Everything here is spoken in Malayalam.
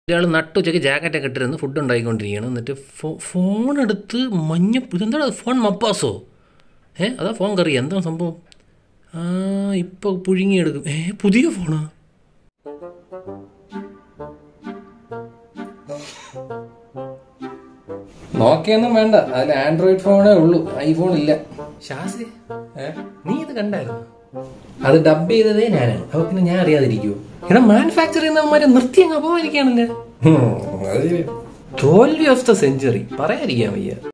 ഇയാൾ നട്ടുച്ചയ്ക്ക് ജാക്കറ്റൊക്കെ ഇട്ടിരുന്ന് ഫുഡ് ഉണ്ടാക്കിക്കൊണ്ടിരിക്കുകയാണ് എന്നിട്ട് ഫോ ഫോൺ എടുത്ത് മഞ്ഞ ഇതെന്താ ഫോൺ മപ്പാസോ ഏ അതാ ഫോൺ കറി എന്താ സംഭവം ആ ഇപ്പോൾ പുഴുങ്ങിയെടുക്കും ഏ പുതിയ ഫോണാ നോക്കിയൊന്നും വേണ്ട അതിൽ ആൻഡ്രോയിഡ് ഫോണേ ഉള്ളൂ ഐഫോൺ ഇല്ല ഷാസി നീ ഇത് കണ്ടായിരുന്നു അത് ഡബ് ചെയ്തതേ ഞാനാണ് അപ്പൊ പിന്നെ ഞാൻ അറിയാതിരിക്കുവോ എടാ മാനുഫാക്ചർ ചെയ്യുന്നവന്മാരെ നിർത്തി അങ്ങ് അപമാനിക്കുകയാണല്ലേ അത് ശരി തോൽവി ഓഫ് ദ സെഞ്ചുറി പറയാതിരിക്കാൻ വയ്യ